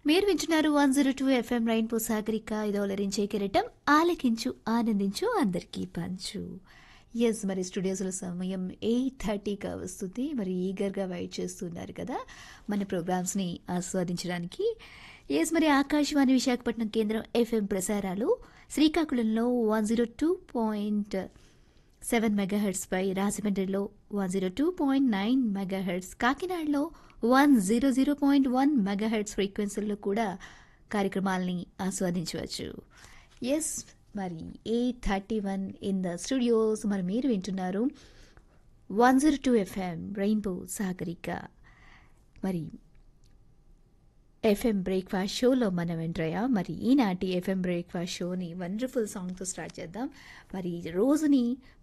మీరు వింటున్నారు one zero two FM rainbow Sagarika ఇది అలరించే కిరీటం ఆలకించు ఆనందించు అందరికీ పంచు ఎస్ మరి స్టూడియోస్లో సమయం ఎయిట్ థర్టీగా వస్తుంది మరి ఈగర్గా వెయిట్ చేస్తున్నారు కదా మన ప్రోగ్రామ్స్ని ఆస్వాదించడానికి ఎస్ మరి ఆకాశవాణి విశాఖపట్నం కేంద్రం ఎఫ్ఎం ప్రసారాలు శ్రీకాకుళంలో one zero two point seven మెగాహెర్ట్స్పై రాజమండ్రిలో one zero two point nine megahertz కాకినాడలో one zero zero point one megahertz ఫ్రీక్వెన్సీల్లో కూడా కార్యక్రమాల్ని ఆస్వాదించవచ్చు ఎస్ మరి eight thirty one in the studios మరి మీరు వింటున్నారు one zero two FM rainbow Sagarika మరి ఎఫ్ఎం బ్రేక్ఫాస్ట్ షోలో మనం ఎంట్రయ్యా మరి ఈనాటి ఎఫ్ఎం బ్రేక్ఫాస్ట్ షోని వండర్ఫుల్ సాంగ్తో స్టార్ట్ చేద్దాం మరి రోజుని